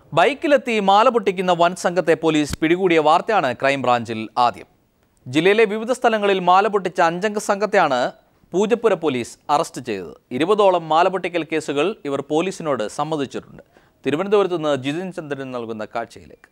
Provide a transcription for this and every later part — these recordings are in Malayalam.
ബൈക്കിലെത്തി മാല പൊട്ടിക്കുന്ന വൻ സംഘത്തെ പോലീസ് പിടികൂടിയ വാർത്തയാണ് ക്രൈംബ്രാഞ്ചിൽ ആദ്യം ജില്ലയിലെ വിവിധ സ്ഥലങ്ങളിൽ മാല പൊട്ടിച്ച അഞ്ചംഗ സംഘത്തെയാണ് പൂജപ്പുര പോലീസ് അറസ്റ്റ് ചെയ്തത് ഇരുപതോളം മാല പൊട്ടിക്കൽ കേസുകൾ ഇവർ പോലീസിനോട് സമ്മതിച്ചിട്ടുണ്ട് തിരുവനന്തപുരത്ത് നിന്ന് ജിതിൻ ചന്ദ്രൻ നൽകുന്ന കാഴ്ചയിലേക്ക്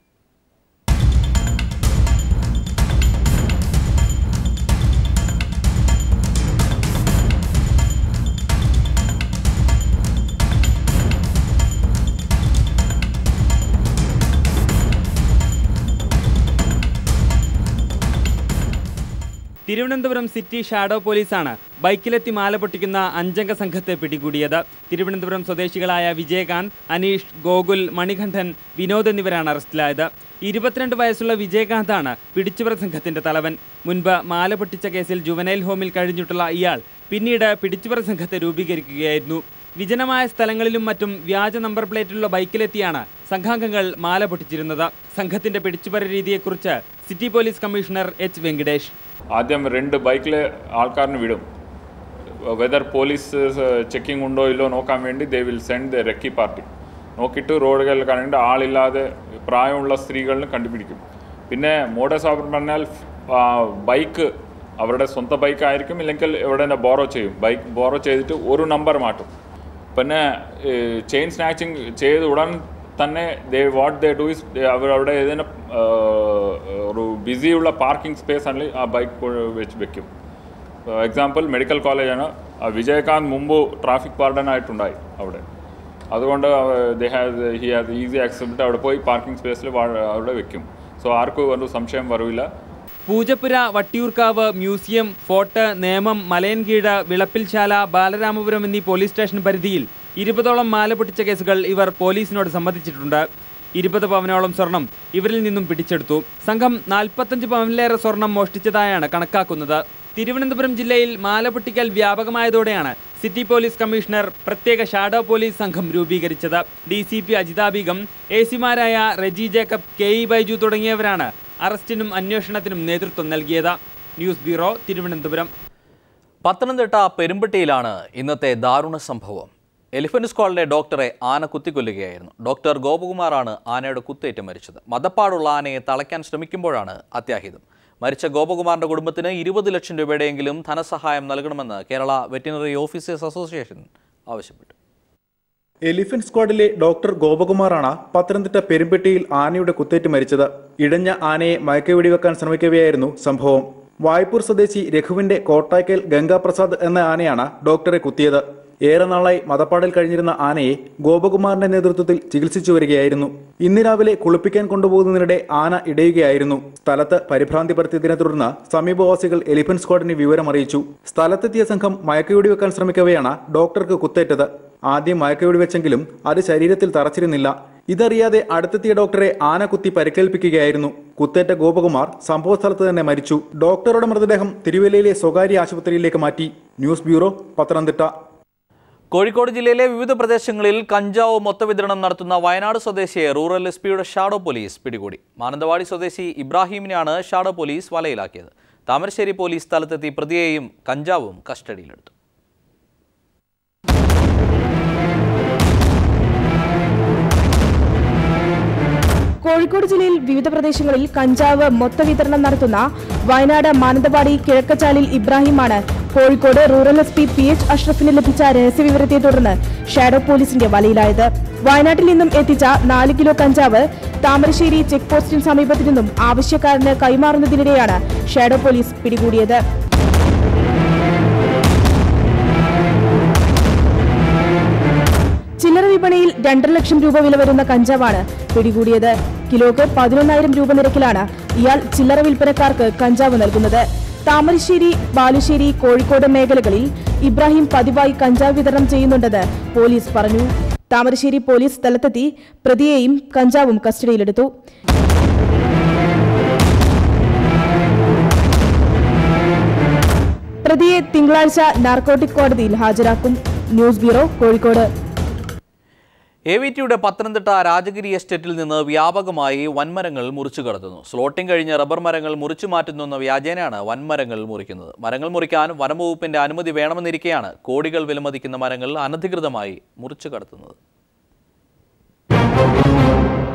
തിരുവനന്തപുരം സിറ്റി ഷാഡോ പോലീസാണ് ബൈക്കിലെത്തി മാല പൊട്ടിക്കുന്ന അഞ്ചംഗ സംഘത്തെ പിടികൂടിയത് തിരുവനന്തപുരം സ്വദേശികളായ വിജയകാന്ത് അനീഷ് ഗോകുൽ മണികണ്ഠൻ വിനോദ് എന്നിവരാണ് അറസ്റ്റിലായത് ഇരുപത്തിരണ്ട് വയസ്സുള്ള വിജയകാന്താണ് പിടിച്ചുപറ സംഘത്തിന്റെ തലവൻ മുൻപ് മാല പൊട്ടിച്ച കേസിൽ ജുവനൈൽ ഹോമിൽ കഴിഞ്ഞിട്ടുള്ള ഇയാൾ പിന്നീട് പിടിച്ചുപറ സംഘത്തെ രൂപീകരിക്കുകയായിരുന്നു വിജനമായ സ്ഥലങ്ങളിലും മറ്റും വ്യാജ നമ്പർ പ്ലേറ്റിലുള്ള ബൈക്കിലെത്തിയാണ് സംഘാംഗങ്ങൾ മാല പൊട്ടിച്ചിരുന്നത് സംഘത്തിന്റെ പിടിച്ചുപറ രീതിയെക്കുറിച്ച് city police commissioner H Venkatesh ആദ്യം രണ്ട് ബൈക്കിലെ ആൾക്കാരിന് വിടും വെദർ പോലീസ് ചെക്കിംഗ് ഉണ്ടോ ഇല്ലോ നോക്കാൻ വേണ്ടി they will send the recce party നോക്കിയിട്ട് റോഡുകളിൽ കണ്ടിട്ട് ആളില്ലാതെ പ്രായമുള്ള സ്ത്രീകളിനെ കണ്ടുപിടിക്കും പിന്നെ മോഡസ് ഓപ്പർ പറഞ്ഞാൽ ബൈക്ക് അവരുടെ സ്വന്തം ബൈക്ക് ആയിരിക്കും ഇല്ലെങ്കിൽ എവിടെ ബോറോ ചെയ്യും ബൈക്ക് ബോറോ ചെയ്തിട്ട് ഒരു നമ്പർ മാറ്റും പിന്നെ ചെയിൻ സ്നാച്ചിങ് ചെയ്ത് ഉടൻ തന്നെ they what they do is അവർ അവിടെ ഏതെങ്കിലും ഒരു ബിസിയുള്ള പാർക്കിംഗ് സ്പേസ് ആണെങ്കിൽ ആ ബൈക്ക് വെച്ച് വെക്കും എക്സാമ്പിൾ മെഡിക്കൽ കോളേജാണ് വിജയകാന്ത് മുമ്പ് ട്രാഫിക് വാർഡൻ ആയിട്ടുണ്ടായി അവിടെ അതുകൊണ്ട് they have he has easy accept അവിടെ പോയി പാർക്കിംഗ് സ്പേസിൽ അവിടെ വെക്കും സോ ആർക്കും ഒരു സംശയം വരില്ല പൂജപ്പുര വട്ടിയൂർക്കാവ് മ്യൂസിയം ഫോർട്ട് നേമം മലയൻകീഴ് വിളപ്പിൽശാല ബാലരാമപുരം എന്നീ പോലീസ് സ്റ്റേഷൻ പരിധിയിൽ ഇരുപതോളം മാല പൊട്ടിച്ച കേസുകൾ ഇവർ പോലീസിനോട് സമ്മതിച്ചിട്ടുണ്ട് ഇരുപത് പവനോളം സ്വർണം ഇവരിൽ നിന്നും പിടിച്ചെടുത്തു സംഘം നാൽപ്പത്തഞ്ച് പവനിലേറെ സ്വർണം മോഷ്ടിച്ചതായാണ് കണക്കാക്കുന്നത് തിരുവനന്തപുരം ജില്ലയിൽ മാല പൊട്ടിക്കൽ വ്യാപകമായതോടെയാണ് സിറ്റി പോലീസ് കമ്മീഷണർ പ്രത്യേക ഷാഡോ പോലീസ് സംഘം രൂപീകരിച്ചത് D C P Ajitha Begum A സിമാരായ റെജി ജേക്കബ് കെ ഇ ബൈജു തുടങ്ങിയവരാണ് അറസ്റ്റിനും അന്വേഷണത്തിനും നേതൃത്വം നൽകിയത് ന്യൂസ് ബ്യൂറോ തിരുവനന്തപുരം പത്തനംതിട്ട പെരുമ്പട്ടിയിലാണ് ഇന്നത്തെ ദാരുണ സംഭവം എലിഫന്റ് സ്ക്വാഡിലെ ഡോക്ടറെ ആന കുത്തിക്കൊല്ലുകയായിരുന്നു ഡോക്ടർ ഗോപകുമാറാണ് ആനയുടെ കുത്തേറ്റ് മരിച്ചത് മതപ്പാടുള്ള ആനയെ തളയ്ക്കാൻ ശ്രമിക്കുമ്പോഴാണ് അത്യാഹിതം മരിച്ച ഗോപകുമാറിന്റെ കുടുംബത്തിന് ഇരുപത് ലക്ഷം രൂപയുടെയെങ്കിലും ധനസഹായം നൽകണമെന്ന് കേരള വെറ്റിനറി ഓഫീസേഴ്സ് അസോസിയേഷൻ ആവശ്യപ്പെട്ടു എലിഫന്റ് സ്ക്വാഡിലെ ഡോക്ടർ ഗോപകുമാറാണ് പത്തനംതിട്ട പെരുമ്പെട്ടിയിൽ ആനയുടെ കുത്തേറ്റ് മരിച്ചത് ഇടഞ്ഞ ആനയെ മയക്കുവെടി വെക്കാൻ ശ്രമിക്കവെയായിരുന്നു സംഭവം വായ്പൂർ സ്വദേശി രഘുവിന്റെ കോട്ടായ്ക്കൽ ഗംഗാപ്രസാദ് എന്ന ആനയാണ് ഡോക്ടറെ കുത്തിയത് ഏറെ നാളായി മതപ്പാടിൽ കഴിഞ്ഞിരുന്ന ആനയെ ഗോപകുമാറിന്റെ നേതൃത്വത്തിൽ ചികിത്സിച്ചു വരികയായിരുന്നു ഇന്ന് രാവിലെ കുളിപ്പിക്കാൻ കൊണ്ടുപോകുന്നതിനിടെ ആന ഇടയുകയായിരുന്നു സ്ഥലത്ത് പരിഭ്രാന്തി പരത്തിയതിനെ തുടർന്ന് സമീപവാസികൾ എലിഫന്റ് സ്ക്വാഡിനെ വിവരം അറിയിച്ചു സ്ഥലത്തെത്തിയ സംഘം മയക്കുവെടി വെക്കാൻ ശ്രമിക്കവെയാണ് ഡോക്ടർക്ക് കുത്തേറ്റത് ആദ്യം മയക്കുവെടി വെച്ചെങ്കിലും അത് ശരീരത്തിൽ തറച്ചിരുന്നില്ല ഇതറിയാതെ അടുത്തെത്തിയ ഡോക്ടറെ ആന കുത്തി പരിക്കേൽപ്പിക്കുകയായിരുന്നു കുത്തേറ്റ ഗോപകുമാർ സംഭവസ്ഥലത്ത് തന്നെ മരിച്ചു ഡോക്ടറുടെ മൃതദേഹം തിരുവല്ലയിലെ സ്വകാര്യ ആശുപത്രിയിലേക്ക് മാറ്റി ന്യൂസ് ബ്യൂറോ പത്തനംതിട്ട കോഴിക്കോട് ജില്ലയിലെ വിവിധ പ്രദേശങ്ങളിൽ കഞ്ചാവ് മൊത്തവിതരണം നടത്തുന്ന വയനാട് സ്വദേശിയെ റൂറൽ എസ് പിയുടെ ഷാഡോ പോലീസ് പിടികൂടി മാനന്തവാടി സ്വദേശി ഇബ്രാഹിമിനെയാണ് ഷാഡോ പോലീസ് വലയിലാക്കിയത് താമരശ്ശേരി പോലീസ് സ്ഥലത്തെത്തി പ്രതിയെയും കഞ്ചാവും കസ്റ്റഡിയിലെടുത്തു കോഴിക്കോട് ജില്ലയിൽ വിവിധ പ്രദേശങ്ങളിൽ കഞ്ചാവ് മൊത്തവിതരണം നടത്തുന്ന വയനാട് മാനന്തവാടി കിഴക്കച്ചാലിൽ ഇബ്രാഹിമാണ് Kozhikode rural S P P H അഷ്റഫിന് ലഭിച്ച രഹസ്യവിവരത്തെ തുടർന്ന് ഷാഡോ പോലീസിന്റെ വലയിലായത് വയനാട്ടിൽ നിന്നും എത്തിച്ച നാല് കിലോ കഞ്ചാവ് താമരശ്ശേരി ചെക്ക് പോസ്റ്റിന് സമീപത്തു നിന്നും ആവശ്യക്കാരന് കൈമാറുന്നതിനിടെയാണ് ഷാഡോ പോലീസ് പിടികൂടിയത് ചില്ലറ വിപണിയിൽ രണ്ടര ലക്ഷം രൂപ വില വരുന്ന കഞ്ചാവാണ് പിടികൂടിയത് കിലോക്ക് പതിനൊന്നായിരം രൂപ നിരക്കിലാണ് ഇയാൾ ചില്ലറ വിൽപ്പനക്കാർക്ക് കഞ്ചാവ് നൽകുന്നത് താമരശ്ശേരി ബാലുശ്ശേരി കോഴിക്കോട് മേഖലകളിൽ ഇബ്രാഹിം പതിവായി കഞ്ചാവ് വിതരണം ചെയ്യുന്നുണ്ടെന്ന് പോലീസ് പറഞ്ഞു താമരശ്ശേരി പോലീസ് സ്ഥലത്തെത്തി പ്രതിയെയും കഞ്ചാവും കസ്റ്റഡിയിലെടുത്തു പ്രതിയെ തിങ്കളാഴ്ച നാർക്കോട്ടിക് കോടതിയിൽ ഹാജരാക്കും news bureau Kozhikode A V ടിയുടെ പത്തനംതിട്ട രാജഗിരി എസ്റ്റേറ്റിൽ നിന്ന് വ്യാപകമായി വൻമരങ്ങൾ മുറിച്ചു കടത്തുന്നു സ്ലോട്ടിംഗ് കഴിഞ്ഞ് റബ്ബർ മരങ്ങൾ മുറിച്ചു മാറ്റുന്നുവെന്ന വ്യാജേനയാണ് വൻമരങ്ങൾ മുറിക്കുന്നത് മരങ്ങൾ മുറിക്കാൻ വനംവകുപ്പിന്റെ അനുമതി വേണമെന്നിരിക്കെയാണ് കോടികൾ വിലമതിക്കുന്ന മരങ്ങൾ അനധികൃതമായി മുറിച്ചു കടത്തുന്നത്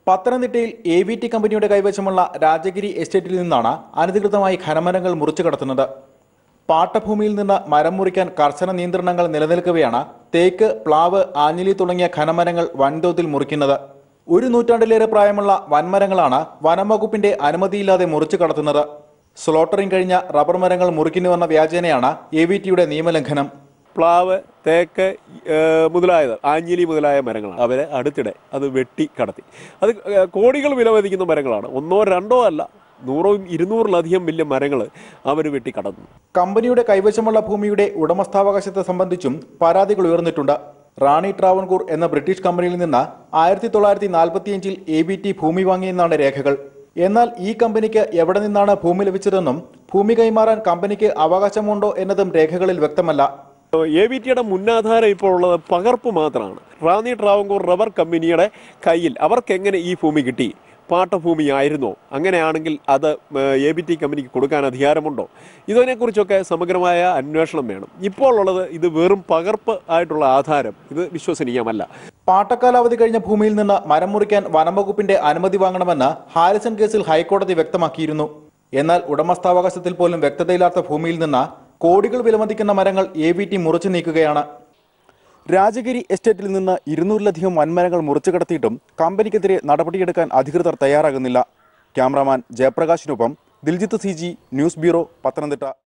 പത്തനംതിട്ടയിൽ എ വി ടി കമ്പനിയുടെ കൈവശമുള്ള രാജഗിരി എസ്റ്റേറ്റിൽ നിന്നാണ് അനധികൃതമായി ഖനമരങ്ങൾ മുറിച്ചു കടത്തുന്നത് പാട്ടഭൂമിയിൽ നിന്ന് മരം മുറിക്കാൻ കർശന നിയന്ത്രണങ്ങൾ നിലനിൽക്കവെയാണ് തേക്ക് പ്ലാവ് ആഞ്ഞിലി തുടങ്ങിയ ഖനമരങ്ങൾ വൻതോതിൽ മുറിക്കുന്നത് ഒരു നൂറ്റാണ്ടിലേറെ പ്രായമുള്ള വൻമരങ്ങളാണ് വനംവകുപ്പിന്റെ അനുമതിയില്ലാതെ മുറിച്ചു കടത്തുന്നത് സ്ലോട്ടറിംഗ് കഴിഞ്ഞ റബ്ബർ മരങ്ങൾ മുറിക്കുന്നുവെന്ന വ്യാജേനയാണ് എ വി ടിയുടെ നിയമലംഘനം പ്ലാവ് തേക്ക് ഏഹ്, മുതലായത് ആഞ്ഞിലി മുതലായ മരങ്ങളാണ് അവരെ അടുത്തിടെ അത് വെട്ടി കടത്തി അത് ഏഹ്, കോടികൾ വിലമതിക്കുന്ന മരങ്ങളാണ് ഒന്നോ രണ്ടോ അല്ല നൂറോ ഇരുന്നൂറിലധികം വലിയ മരങ്ങൾ അവർ വെട്ടി കടന്നു കമ്പനിയുടെ കൈവശമുള്ള ഭൂമിയുടെ ഉടമസ്ഥാവകാശത്തെ സംബന്ധിച്ചും പരാതികൾ ഉയർന്നിട്ടുണ്ട് റാണി ട്രാവൻകൂർ എന്ന ബ്രിട്ടീഷ് കമ്പനിയിൽ നിന്ന് ആയിരത്തി തൊള്ളായിരത്തി നാൽപ്പത്തിയഞ്ചിൽ എ ബി ടി ഭൂമി വാങ്ങിയെന്നാണ് രേഖകൾ എന്നാൽ ഈ കമ്പനിക്ക് എവിടെ നിന്നാണ് ഭൂമി ലഭിച്ചതെന്നും ഭൂമി കൈമാറാൻ കമ്പനിക്ക് അവകാശമുണ്ടോ എന്നതും രേഖകളിൽ വ്യക്തമല്ല എ ബി ടിയുടെ മുന്നാധാരം ഇപ്പോൾ ഉള്ളത് പകർപ്പ് മാത്രമാണ് റാന്നി ട്രാവൻകൂർ റബ്ബർ കമ്പനിയുടെ കയ്യിൽ അവർക്ക് എങ്ങനെ ഈ ഭൂമി കിട്ടി പാട്ടഭൂമി ആയിരുന്നോ അങ്ങനെയാണെങ്കിൽ അത് എ ബി ടി കമ്പനിക്ക് കൊടുക്കാൻ അധികാരമുണ്ടോ ഇതിനെക്കുറിച്ചൊക്കെ സമഗ്രമായ അന്വേഷണം വേണം ഇപ്പോൾ ഉള്ളത് ഇത് വെറും പകർപ്പ് ആയിട്ടുള്ള ആധാരം ഇത് വിശ്വസനീയമല്ല പാട്ടക്കാലാവധി കഴിഞ്ഞ ഭൂമിയിൽ നിന്ന് മരം മുറിക്കാൻ വനംവകുപ്പിന്റെ അനുമതി വാങ്ങണമെന്ന് ഹാരിസൺ കേസിൽ ഹൈക്കോടതി വ്യക്തമാക്കിയിരുന്നു എന്നാൽ ഉടമസ്ഥാവകാശത്തിൽ പോലും വ്യക്തതയില്ലാത്ത ഭൂമിയിൽ നിന്ന് കോടികൾ വിലമതിക്കുന്ന മരങ്ങൾ എ വി ടി മുറിച്ചു നീക്കുകയാണ് രാജഗിരി എസ്റ്റേറ്റിൽ നിന്ന് ഇരുന്നൂറിലധികം വൻമരങ്ങൾ മുറിച്ചു കടത്തിയിട്ടും കമ്പനിക്കെതിരെ നടപടിയെടുക്കാൻ അധികൃതർ തയ്യാറാകുന്നില്ല ക്യാമറാമാൻ ജയപ്രകാശിനൊപ്പം Diljith C G news bureau Pathanamthitta